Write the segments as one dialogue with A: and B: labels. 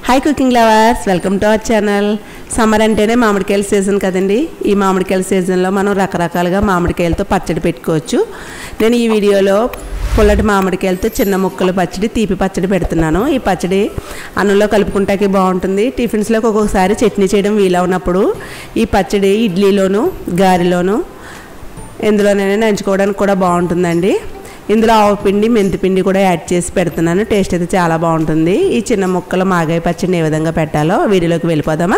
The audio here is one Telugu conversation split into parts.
A: hi cooking lovers welcome to our channel summer అంటేనే మామిడికాయల సీజన్ కదండి ఈ మామిడికాయల సీజన్లో మనం రకరకాలుగా మామిడికాయలతో పచ్చడి పెట్టుకోవచ్చు నేను ఈ వీడియోలో పుల్లటి మామిడికాయలతో చిన్న ముక్కలు పచ్చడి తీపి పచ్చడి పెడుతున్నాను ఈ పచ్చడి అన్నంలో కలుపుకుంటాకి బాగుంటుంది టిఫిన్స్లోకి ఒక్కొక్కసారి చట్నీ చేయడం వీలవునప్పుడు ఈ పచ్చడి ఇడ్లీలోను గారెలోను ఎందులోనైనా నంచుకోవడానికి కూడా బాగుంటుందండి ఇందులో ఆవు పిండి మెంతి పిండి కూడా యాడ్ చేసి పెడుతున్నాను టేస్ట్ అయితే చాలా బాగుంటుంది ఈ చిన్న ముక్కలు మాగాయ పచ్చడిని ఏ విధంగా పెట్టాలో వీడియోలోకి వెళ్ళిపోదామా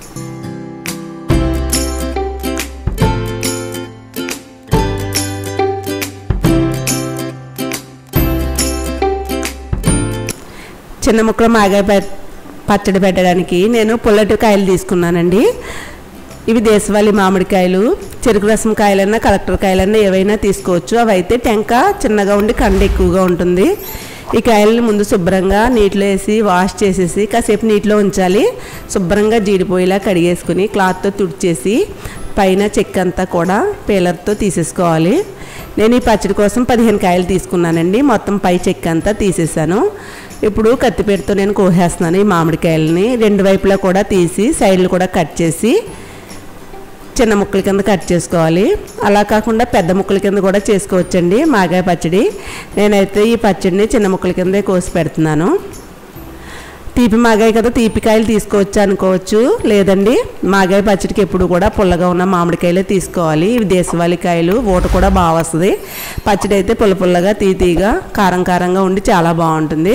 A: చిన్న ముక్కలు మాగాయ పె- పచ్చడి పెట్టడానికి నేను పుల్లటి కాయలు తీసుకున్నానండి ఇవి దేశవాళీ మామిడికాయలు చెరుకు రసం కాయలన్నా కలెక్టర్ కాయలన్నా ఏవైనా తీసుకోవచ్చు అవి అయితే టెంక చిన్నగా ఉండి కండ ఎక్కువగా ఉంటుంది ఈ కాయలని ముందు శుభ్రంగా నీటిలో వేసి వాష్ చేసేసి కాసేపు నీటిలో ఉంచాలి శుభ్రంగా జీడిపోయేలా కడిగేసుకుని క్లాత్తో తుడిచేసి పైన చెక్క అంతా కూడా పీలర్తో తీసేసుకోవాలి నేను ఈ పచ్చడి కోసం పదిహేను కాయలు తీసుకున్నానండి మొత్తం పై చెక్క అంతా తీసేసాను ఇప్పుడు కత్తిపేటతో నేను కోసేస్తున్నాను ఈ మామిడికాయలని రెండు వైపులా కూడా తీసి సైడ్లు కూడా కట్ చేసి చిన్న ముక్కల కింద కట్ చేసుకోవాలి అలా కాకుండా పెద్ద ముక్కల కింద కూడా చేసుకోవచ్చండి మాగాయ పచ్చడి నేనైతే ఈ పచ్చడిని చిన్న ముక్కల కిందే కోసి పెడుతున్నాను తీపి మాగాయ కదా తీపి కాయలు తీసుకోవచ్చు అనుకోవచ్చు లేదండి మాగాయ పచ్చడికి ఎప్పుడు కూడా పుల్లగా ఉన్న మామిడికాయలే తీసుకోవాలి ఇవి దేశవాళీ కాయలు ఊట కూడా బాగా వస్తుంది పచ్చడి అయితే పుల్ల పుల్లగా తీ తీగా కారం కారంగా ఉండి చాలా బాగుంటుంది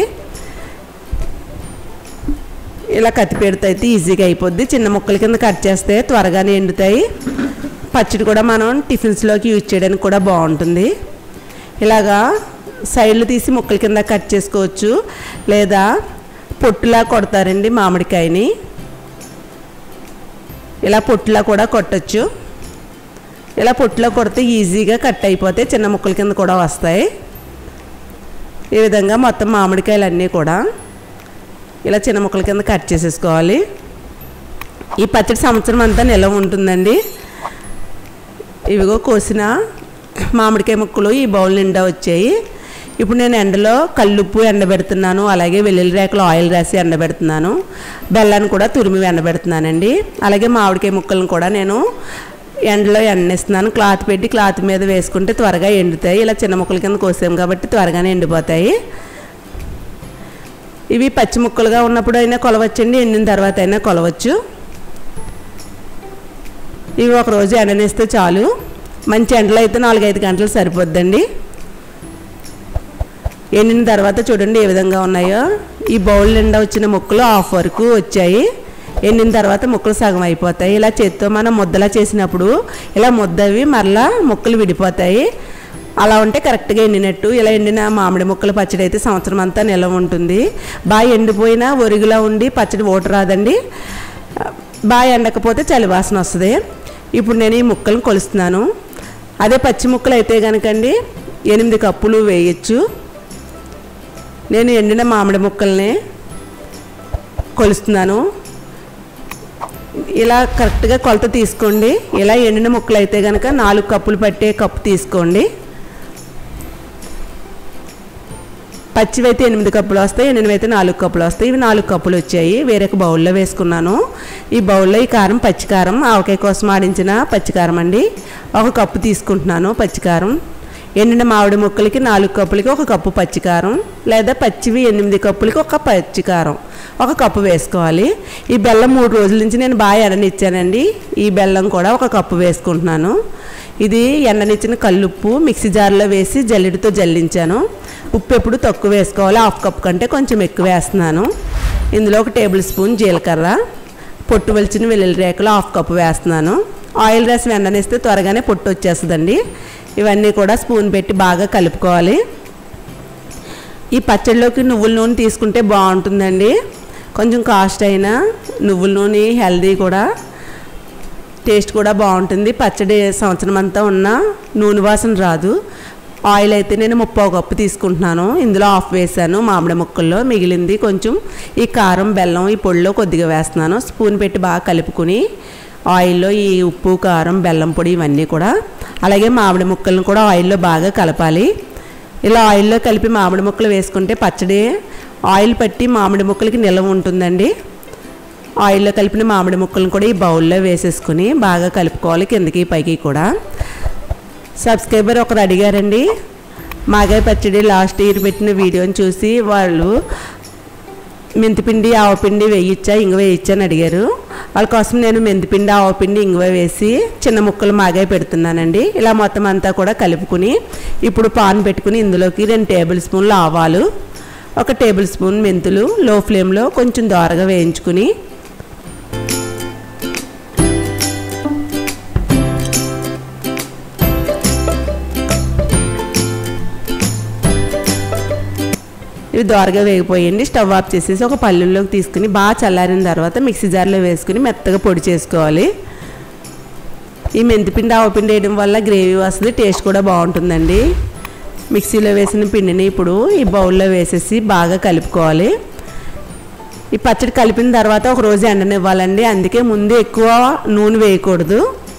A: ఇలా కత్తి పెడితే అయితే ఈజీగా అయిపోద్ది చిన్న ముక్కల కింద కట్ చేస్తే త్వరగానే ఎండుతాయి పచ్చడి కూడా మనం టిఫిన్స్లోకి యూజ్ చేయడానికి కూడా బాగుంటుంది ఇలాగా సైడ్లు తీసి ముక్కల కింద కట్ చేసుకోవచ్చు లేదా పొట్టులా కొడతారండి మామిడికాయని ఇలా పొట్టులా కూడా కొట్టచ్చు ఇలా పొట్టులా కొడితే ఈజీగా కట్ అయిపోతే చిన్న ముక్కల కింద కూడా వస్తాయి ఈ విధంగా మొత్తం మామిడికాయలు అన్నీ కూడా ఇలా చిన్న ముక్కల కింద కట్ చేసేసుకోవాలి ఈ పచ్చడి సంవత్సరం అంతా నిల్వ ఉంటుందండి ఇవిగో కోసిన మామిడికాయ ముక్కలు ఈ బౌల్ నిండా వచ్చాయి ఇప్పుడు నేను ఎండలో కల్లుప్పు ఎండబెడుతున్నాను అలాగే వెల్లుల్లి రేకలు ఆయిల్ రాసి ఎండబెడుతున్నాను బెల్లాన్ని కూడా తురిమి ఎండబెడుతున్నానండి అలాగే మామిడికాయ ముక్కలను కూడా నేను ఎండలో ఎండేస్తున్నాను క్లాత్ పెట్టి క్లాత్ మీద వేసుకుంటే త్వరగా ఎండుతాయి ఇలా చిన్న ముక్కల కింద కోసాం కాబట్టి త్వరగానే ఎండిపోతాయి ఇవి పచ్చి ముక్కలుగా ఉన్నప్పుడు అయినా కొలవచ్చండి ఎండిన తర్వాత అయినా కొలవచ్చు ఇవి ఒక రోజు ఎండనేస్తే చాలు మంచి ఎండలో అయితే నాలుగైదు గంటలు సరిపోద్దండి ఎండిన తర్వాత చూడండి ఏ విధంగా ఉన్నాయో ఈ బౌల్ నిండా వచ్చిన ముక్కలు హాఫ్ వరకు వచ్చాయి ఎండిన తర్వాత ముక్కలు సగం అయిపోతాయి ఇలా చేత్తో మనం ముద్దలా చేసినప్పుడు ఇలా ముద్దవి మరలా ముక్కలు విడిపోతాయి అలా ఉంటే కరెక్ట్గా ఎండినట్టు ఇలా ఎండిన మామిడి ముక్కల పచ్చడి అయితే సంవత్సరం అంతా నిల్వ ఉంటుంది బాగా ఎండిపోయినా ఒరిగిలా ఉండి పచ్చడి ఓటు రాదండి బాగా ఎండకపోతే చలి వాసన వస్తుంది ఇప్పుడు నేను ఈ ముక్కలను కొలుస్తున్నాను అదే పచ్చి ముక్కలు అయితే కనుకండి ఎనిమిది కప్పులు వేయచ్చు నేను ఎండిన మామిడి ముక్కల్ని కొలుస్తున్నాను ఇలా కరెక్ట్గా కొలత తీసుకోండి ఇలా ఎండిన ముక్కలు అయితే కనుక నాలుగు కప్పులు పట్టే కప్పు తీసుకోండి పచ్చివి అయితే ఎనిమిది కప్పులు వస్తాయి ఎండినవి అయితే నాలుగు కప్పులు వస్తాయి ఇవి నాలుగు కప్పులు వచ్చాయి వేరొక బౌల్లో వేసుకున్నాను ఈ బౌల్లో ఈ కారం పచ్చికారం ఆవకాయ కోసం ఆడించిన పచ్చికారం అండి ఒక కప్పు తీసుకుంటున్నాను పచ్చికారం ఎండిన మామిడి ముక్కలకి నాలుగు కప్పులకి ఒక కప్పు పచ్చికారం లేదా పచ్చివి ఎనిమిది కప్పులకి ఒక పచ్చికారం ఒక కప్పు వేసుకోవాలి ఈ బెల్లం మూడు రోజుల నుంచి నేను బాగా ఎండనిచ్చానండి ఈ బెల్లం కూడా ఒక కప్పు వేసుకుంటున్నాను ఇది ఎండనిచ్చిన కల్లుప్పు మిక్సీ జార్లో వేసి జల్లెడితో జల్లించాను ఉప్పు ఎప్పుడు తక్కువ వేసుకోవాలి హాఫ్ కప్ కంటే కొంచెం ఎక్కువ వేస్తున్నాను ఇందులో ఒక టేబుల్ స్పూన్ జీలకర్ర పొట్టు వెలిచిన వెల్లుల్లి రేకలు హాఫ్ కప్పు వేస్తున్నాను ఆయిల్ రసం ఎండనిస్తే త్వరగానే పొట్టు వచ్చేస్తుందండి ఇవన్నీ కూడా స్పూన్ పెట్టి బాగా కలుపుకోవాలి ఈ పచ్చడిలోకి నువ్వుల నూనె తీసుకుంటే బాగుంటుందండి కొంచెం కాస్ట్ అయినా నువ్వుల నూనె హెల్దీ కూడా టేస్ట్ కూడా బాగుంటుంది పచ్చడి సంవత్సరం అంతా ఉన్న నూనె వాసన రాదు ఆయిల్ అయితే నేను ముప్పై కప్పు తీసుకుంటున్నాను ఇందులో ఆఫ్ వేసాను మామిడి ముక్కల్లో మిగిలింది కొంచెం ఈ కారం బెల్లం ఈ పొడిలో కొద్దిగా వేస్తున్నాను స్పూన్ పెట్టి బాగా కలుపుకుని ఆయిల్లో ఈ ఉప్పు కారం బెల్లం పొడి ఇవన్నీ కూడా అలాగే మామిడి ముక్కలను కూడా ఆయిల్లో బాగా కలపాలి ఇలా ఆయిల్లో కలిపి మామిడి ముక్కలు వేసుకుంటే పచ్చడి ఆయిల్ పట్టి మామిడి ముక్కలకి నిల్వ ఉంటుందండి ఆయిల్లో కలిపిన మామిడి ముక్కలను కూడా ఈ బౌల్లో వేసేసుకుని బాగా కలుపుకోవాలి కిందకి పైకి కూడా సబ్స్క్రైబర్ ఒకరు అడిగారండి మాగాయ పచ్చడి లాస్ట్ ఇయర్ పెట్టిన వీడియోని చూసి వాళ్ళు మెంతిపిండి ఆవపిండి వేయచ్చా ఇంగ వేయచ్చా అని అడిగారు వాళ్ళ కోసం నేను మెంతిపిండి ఆవపిండి ఇంగువ వేసి చిన్న ముక్కలు మాగాయ పెడుతున్నానండి ఇలా మొత్తం అంతా కూడా కలుపుకుని ఇప్పుడు పాన్ పెట్టుకుని ఇందులోకి రెండు టేబుల్ స్పూన్లు ఆవాలు ఒక టేబుల్ స్పూన్ మెంతులు లో ఫ్లేమ్లో కొంచెం దోరగా వేయించుకుని ఇవి దోరగా వేగిపోయండి స్టవ్ ఆఫ్ చేసేసి ఒక పల్లెల్లోకి తీసుకుని బాగా చల్లారిన తర్వాత మిక్సీ జార్లో వేసుకుని మెత్తగా పొడి చేసుకోవాలి ఈ మెంతిపిండి ఆవపిండి వేయడం వల్ల గ్రేవీ వస్తుంది టేస్ట్ కూడా బాగుంటుందండి మిక్సీలో వేసిన పిండిని ఇప్పుడు ఈ బౌల్లో వేసేసి బాగా కలుపుకోవాలి ఈ పచ్చడి కలిపిన తర్వాత ఒక రోజు ఎండనివ్వాలండి అందుకే ముందు ఎక్కువ నూనె వేయకూడదు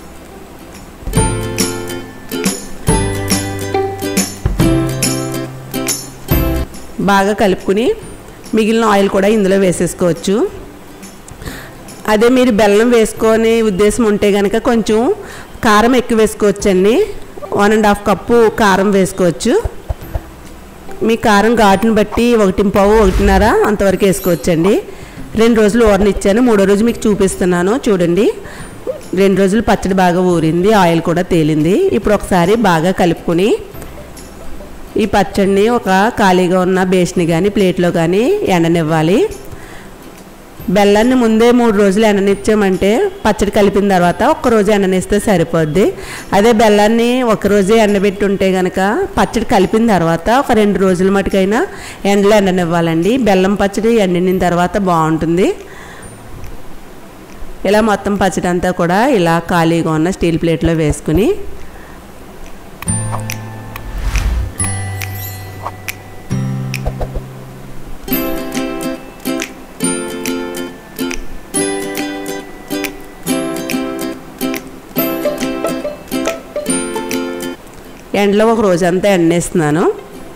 A: బాగా కలుపుకుని మిగిలిన ఆయిల్ కూడా ఇందులో వేసేసుకోవచ్చు అదే మీరు బెల్లం వేసుకొని ఉద్దేశం ఉంటే కనుక కొంచెం కారం ఎక్కువ వేసుకోవచ్చండి వన్ అండ్ హాఫ్ కప్పు కారం వేసుకోవచ్చు మీ కారం ఘాటుని బట్టి ఒకటి పావు ఒకటిన్నర అంతవరకు వేసుకోవచ్చండి రెండు రోజులు ఊరనిచ్చాను మూడో రోజు మీకు చూపిస్తున్నాను చూడండి రెండు రోజులు పచ్చడి బాగా ఊరింది ఆయిల్ కూడా తేలింది ఇప్పుడు ఒకసారి బాగా కలుపుకొని ఈ పచ్చడిని ఒక ఖాళీగా ఉన్న బేస్ని కానీ ప్లేట్లో కానీ ఎండనివ్వాలి బెల్లాన్ని ముందే మూడు రోజులు ఎండనిచ్చామంటే పచ్చడి కలిపిన తర్వాత ఒక్క రోజు ఎండనిస్తే సరిపోద్ది అదే బెల్లాన్ని ఒక రోజే ఎండబెట్టి ఉంటే కనుక పచ్చడి కలిపిన తర్వాత ఒక రెండు రోజుల మటుకైనా ఎండలో ఎండనివ్వాలండి బెల్లం పచ్చడి ఎండిన తర్వాత బాగుంటుంది ఇలా మొత్తం పచ్చడి అంతా కూడా ఇలా ఖాళీగా ఉన్న స్టీల్ ప్లేట్లో వేసుకుని ఎండలో ఒక రోజంతా ఎండేస్తున్నాను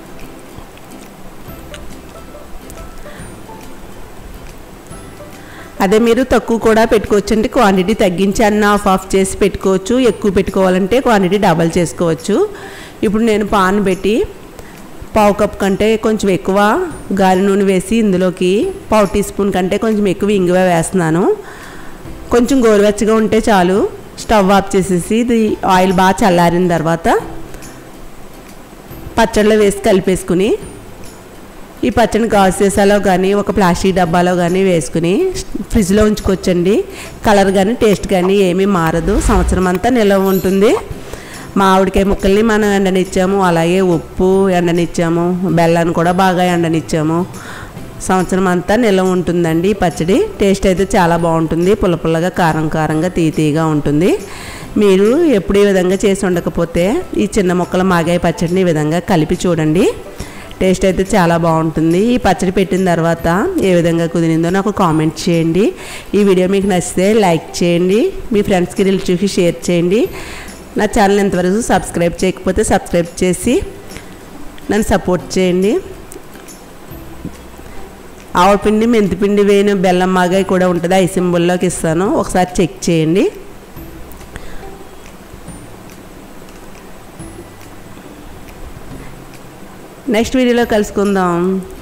A: అదే మీరు తక్కువ కూడా పెట్టుకోవచ్చు అంటే క్వాంటిటీ తగ్గించి అన్న ఆఫ్ ఆఫ్ చేసి పెట్టుకోవచ్చు ఎక్కువ పెట్టుకోవాలంటే క్వాంటిటీ డబల్ చేసుకోవచ్చు ఇప్పుడు నేను పాన్ పెట్టి పావు కప్ కంటే కొంచెం ఎక్కువ గాలి నూనె వేసి ఇందులోకి పావు టీ స్పూన్ కంటే కొంచెం ఎక్కువ ఇంగువ వేస్తున్నాను కొంచెం గోరువెచ్చగా ఉంటే చాలు స్టవ్ ఆఫ్ చేసేసి ఇది ఆయిల్ బాగా చల్లారిన తర్వాత పచ్చడిలో వేసి కలిపేసుకుని ఈ పచ్చడిని గాజు సీసాలో కానీ ఒక ప్లాస్టిక్ డబ్బాలో కానీ వేసుకుని ఫ్రిడ్జ్లో ఉంచుకోవచ్చండి కలర్ కానీ టేస్ట్ కానీ ఏమీ మారదు సంవత్సరం అంతా నిల్వ ఉంటుంది మామిడికాయ ముక్కల్ని మనం ఎండనిచ్చాము అలాగే ఉప్పు ఎండనిచ్చాము బెల్లాన్ని కూడా బాగా ఎండనిచ్చాము సంవత్సరం అంతా నిల్వ ఉంటుందండి ఈ పచ్చడి టేస్ట్ అయితే చాలా బాగుంటుంది పుల్ల పుల్లగా కారం కారంగా తీతీగా ఉంటుంది మీరు ఎప్పుడు ఈ విధంగా చేసి ఉండకపోతే ఈ చిన్న ముక్కల మాగాయ పచ్చడిని ఈ విధంగా కలిపి చూడండి టేస్ట్ అయితే చాలా బాగుంటుంది ఈ పచ్చడి పెట్టిన తర్వాత ఏ విధంగా కుదిరిందో నాకు కామెంట్ చేయండి ఈ వీడియో మీకు నచ్చితే లైక్ చేయండి మీ ఫ్రెండ్స్కి రిలేటివ్కి షేర్ చేయండి నా ఛానల్ ఎంతవరకు సబ్స్క్రైబ్ చేయకపోతే సబ్స్క్రైబ్ చేసి నన్ను సపోర్ట్ చేయండి ఆవపిండి మెంతిపిండి వేయిన బెల్లం మాగాయ కూడా ఉంటుంది ఐ సింబల్లోకి ఇస్తాను ఒకసారి చెక్ చేయండి నెక్స్ట్ వీడియోలో కలుసుకుందాం